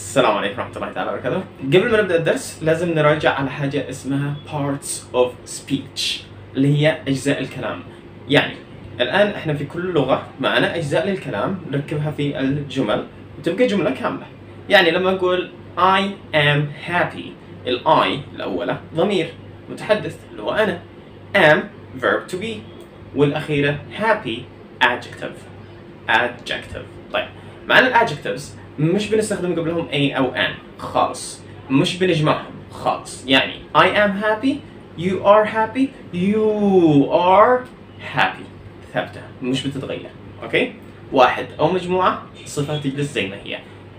السلام عليكم ورحمة الله تعالى وبركاته. قبل ما نبدأ الدرس لازم نراجع على حاجة اسمها parts of speech اللي هي أجزاء الكلام. يعني الآن احنا في كل لغة معنا أجزاء للكلام نركبها في الجمل وتبقى جملة كاملة. يعني لما أقول I am happy ال I الأولى ضمير متحدث اللي هو أنا. am verb to be والأخيرة happy adjective. adjective. طيب معنا الادجكتيفز مش بنستخدم قبلهم a او an خالص مش بنجمعهم خالص يعني I am happy you are happy you are happy ثابتة مش بتتغير اوكي واحد او مجموعة الصفة تجلس زي ما هي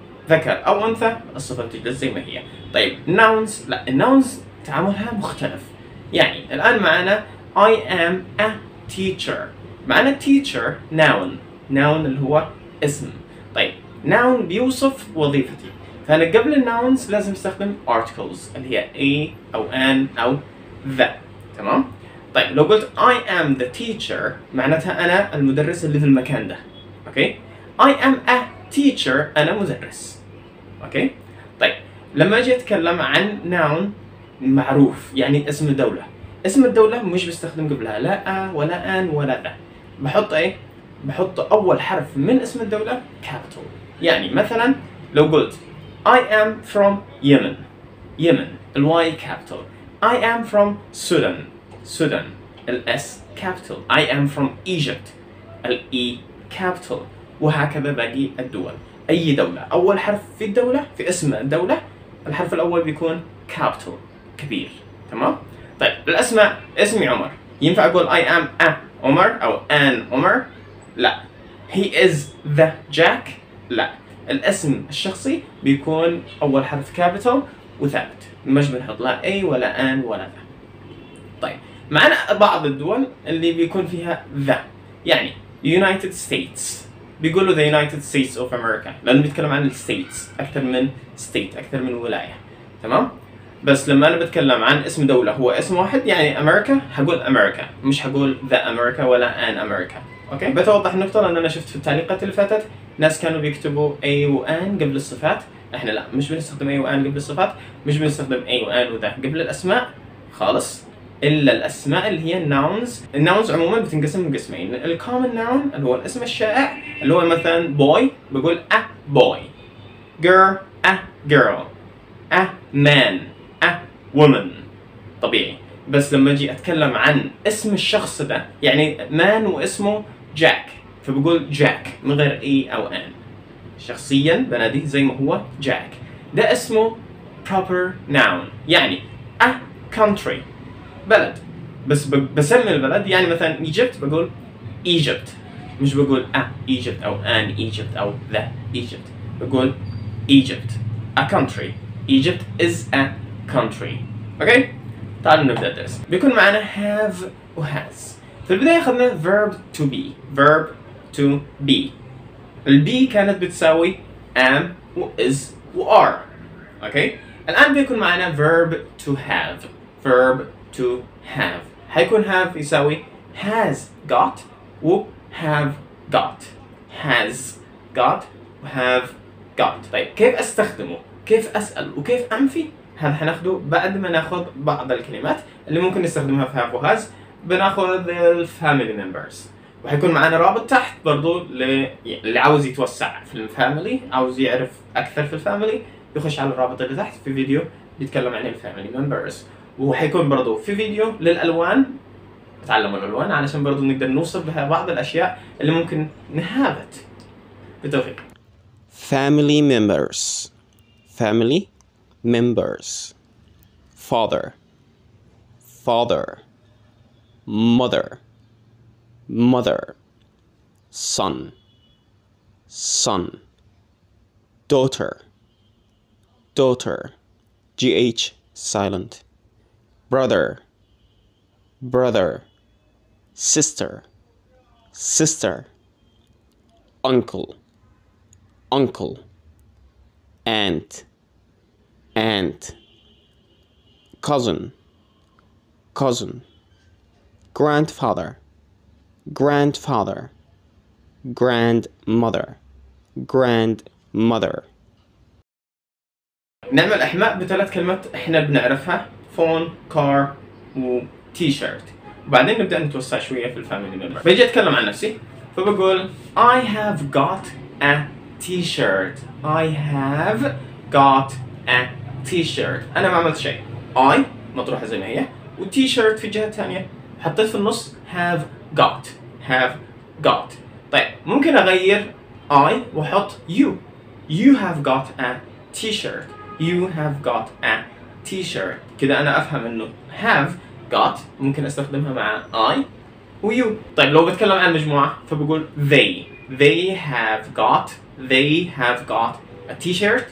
ذكر او انثى الصفة تجلس زي ما هي طيب nouns لا الناونز تعاملها مختلف يعني الان معنا I am a teacher معنا teacher noun noun اللي هو اسم طيب noun بيوصف وظيفتي فأنا قبل الناونز لازم استخدم articles اللي هي a أو an أو the تمام؟ طيب لو قلت I am the teacher معناتها أنا المدرس اللي في المكان ده أوكي؟ I am a teacher أنا مدرس أوكي؟ طيب لما أجي أتكلم عن noun معروف يعني اسم الدولة اسم الدولة مش بستخدم قبلها لا a ولا an ولا ذا بحط ايه؟ بحط أول حرف من اسم الدولة capital يعني مثلا لو قلت I am from Yemen Yemen الواي capital I am from Sudan Sudan الاس capital I am from Egypt الاي capital وهكذا باقي الدول أي دولة أول حرف في الدولة في اسم الدولة الحرف الأول بيكون capital كبير تمام؟ طيب الأسماء اسمي عمر ينفع أقول I am a عمر أو an عمر لا he is the Jack لا الاسم الشخصي بيكون أول حرف كابيتال وثابت مش بنحط لا A ولا an ولا ذا طيب معنا بعض الدول اللي بيكون فيها ذا يعني United States بيقولوا the United States of America لأنه بيتكلم عن الستيتس أكثر من state أكثر من ولاية تمام؟ بس لما انا بتكلم عن اسم دولة هو اسم واحد يعني امريكا هقول امريكا مش هقول ذا امريكا ولا ان امريكا اوكي بتوضح النقطة لان انا شفت في التعليقات اللي فاتت ناس كانوا بيكتبوا اي وان قبل الصفات احنا لا مش بنستخدم اي وان قبل الصفات مش بنستخدم اي وان وذا قبل الاسماء خالص الا الاسماء اللي هي الناونز الناونز عموما بتنقسم قسمين الكومن ناون اللي هو الاسم الشائع اللي هو مثلا بوي بقول a boy girl a girl a man a woman طبيعي بس لما اجي اتكلم عن اسم الشخص ده يعني مان واسمه جاك فبقول جاك من غير اي او ان شخصيا بناديه زي ما هو جاك ده اسمه proper noun يعني a country بلد بس ب- بسمي البلد يعني مثلا Egypt بقول Egypt مش بقول a Egypt او an Egypt او the Egypt بقول Egypt a country Egypt is a country اوكي تعالوا نبدا الدرس بيكون معنا have و has في البدايه اخذنا verb to be verb to be البي كانت بتساوي am و is و are اوكي الان بيكون معنا verb to have verb to have حيكون have يساوي has got و have got has got و have got طيب كيف استخدمه كيف اسال وكيف انفي هذا حناخده بعد ما ناخذ بعض الكلمات اللي ممكن نستخدمها في have وهاز بناخذ الفاميلي ممبرز وحيكون معنا رابط تحت برضو ل- اللي عاوز يتوسع في الفاميلي عاوز يعرف اكثر في الفاميلي يخش على الرابط اللي تحت في فيديو بيتكلم عن الفاميلي ممبرز وحيكون برضو في فيديو للالوان تعلموا الالوان علشان برضو نقدر نوصف بها بعض الاشياء اللي ممكن نهابت بالتوفيق family members family members father father mother mother son son daughter daughter gh silent brother brother sister sister uncle uncle, aunt, aunt, cousin, cousin, grandfather, grandfather, grandmother, grandmother. نعمل احماء بثلاث كلمات احنا بنعرفها فون كار وتي شيرت وبعدين نبدا نتوسع شويه في الفاميلي ممبر بيجي اتكلم عن نفسي فبقول I have got a t-shirt I have got a t-shirt انا ما عملت شيء I مطروحه زي ما هي وتي شيرت في جهه ثانيه حطيت في النص have got have got طيب ممكن اغير I واحط you you have got a t-shirt you have got a t-shirt كذا انا افهم انه have got ممكن استخدمها مع I ويو طيب لو بتكلم عن مجموعة فبقول they they have got they have got a t-shirt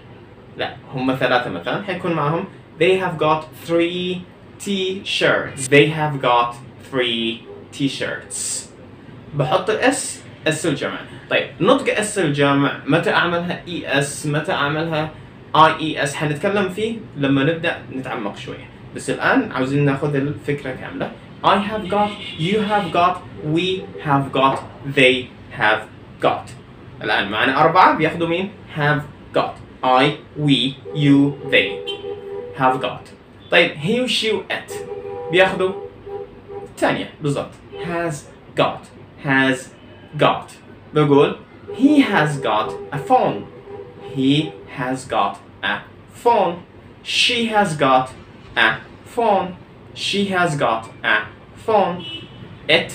لا هم ثلاثة مثلا حيكون معهم they have got three t-shirts they have got three t-shirts بحط الاس اس الجمع طيب نطق اس الجمع متى اعملها اي اس متى اعملها اي اي اس حنتكلم فيه لما نبدا نتعمق شويه بس الان عاوزين ناخذ الفكره كامله I have got you have got we have got they have got الان معنا اربعه بياخذوا مين have got I we you they have got طيب he و she و it بياخذوا الثانيه بالضبط has got has got بقول he has got a phone he has got a phone she has got a phone she has got a phone it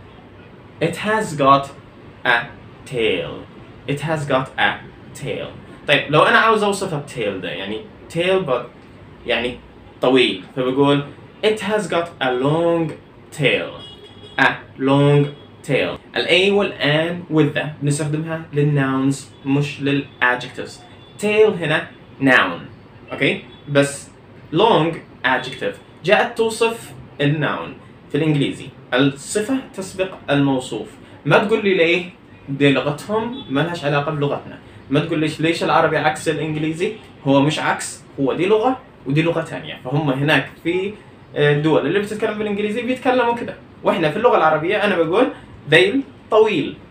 it has got a tail it has got a tail طيب لو انا عاوز اوصف التيل ده يعني tail but يعني طويل فبقول it has got a long tail a long tail ال A وال an وال the بنستخدمها للناونز مش للadjectives tail هنا noun اوكي بس long adjective جاءت توصف الناون في الانجليزي الصفة تسبق الموصوف ما تقول لي ليه دي لغتهم ما لهاش علاقة بلغتنا ما تقول ليش ليش العربي عكس الانجليزي هو مش عكس هو دي لغة ودي لغة ثانية فهم هناك في الدول اللي بتتكلم بالانجليزي بيتكلموا كده واحنا في اللغة العربية انا بقول ذيل طويل